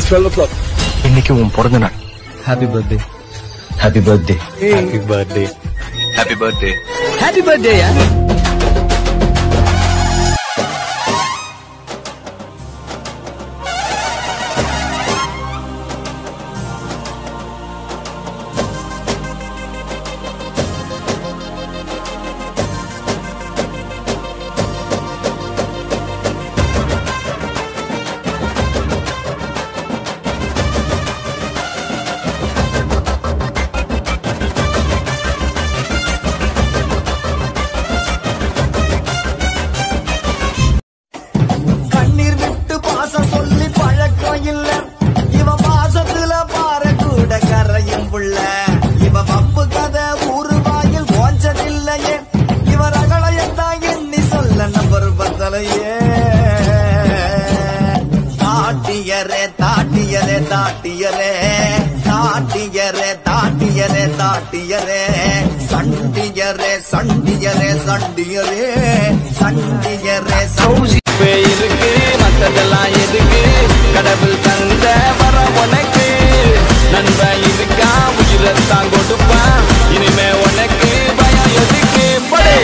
is twelve O clock இன்னைக்கு உன் பிறந்த நாள் happy birthday happy birthday happy birthday happy birthday happy birthday கண்ணீர் விட்டு பாசம் சொல்லி பழக்கம் இல்ல இவ பாசத்துல பாறை கூட கரையும் புள்ள இவ பம்பு கதை ஊரு வாயில் ஓஞ்சதில்லையே இவ ரகளையத்தான் எண்ணி சொல்ல நம்பர் பத்தலையே தாட்டியரே தாட்டியரே தாட்டியரே தாட்டியரே தாட்டியரே தாட்டியரே சண்டியரே சண்டியரே சண்டியரே சண்டியரே சௌசி இருக்கு மத்ததெல்லாம் எதுக்கு கடவுள் தந்த வர உனக்கு நண்பன் இருக்கா உயிரத்தான் கொடுப்பான் இனிமே உனக்கு பயம் எதுக்கு படை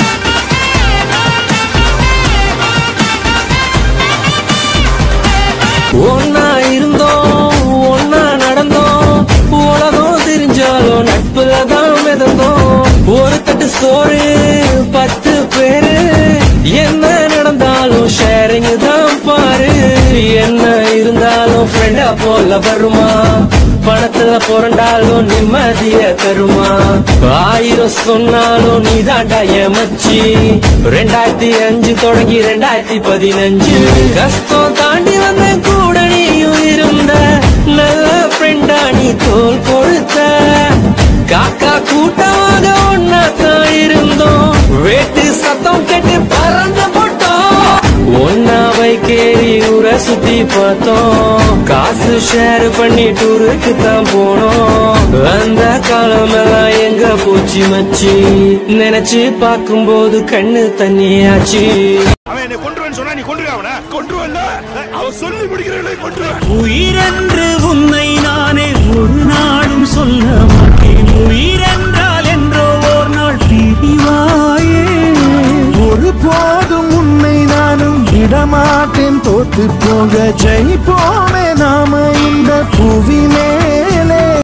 ஒன்னா இருந்தோம் ஒன்னா நடந்தோம் உலகம் தெரிஞ்சாலும் நட்புல தான் மிதந்தோம் ஒரு தட்டு சோறு பத்து பேரு என்ன நடந்தாலும் ஷேரிங் தான் பாரு என்ன இருந்தாலும் ஃப்ரெண்டா போல வருமா பணத்துல புரண்டாலும் நிம்மதிய தருமா ஆயிரம் சொன்னாலும் நீ தாண்டா மச்சி ரெண்டாயிரத்தி அஞ்சு தொடங்கி ரெண்டாயிரத்தி பதினஞ்சு கஷ்டம் தாண்டி வந்த கூட நீயும் இருந்த நல்ல ஃப்ரெண்டா நீ தோல் கொடுத்த காக்கா கூட்டமாக ஒன்னா தான் இருந்தோம் வேட்டு சத்தம் கேட்டு பறந்து போட்டோம் ஒன்னா பைக்கேறி ஊரை சுத்தி பார்த்தோம் காசு ஷேர் பண்ணி டூருக்கு தான் போனோம் அந்த காலம் எல்லாம் எங்க போச்சு மச்சி நினைச்சு பார்க்கும்போது கண்ணு தண்ணியாச்சு அவன் என்னை கொன்றுவேன்னு சொன்னா நீ கொன்றுவே அவனை கொன்றுவேன்னா அவன் சொல்லி முடிக்கிறவனை கொன்றுவேன் உயிரென்று உன்னை நானே ஒரு நாளும் சொல்ல மாட்டேன் உயிரென்றால் என்றோ ஓர் நாள் பிரிவாயே ஒரு போதும் உன்னை நானும் விடமாட்டேன் தோத்து போக ஜெயிப்போமே நாம இந்த புவி மேல்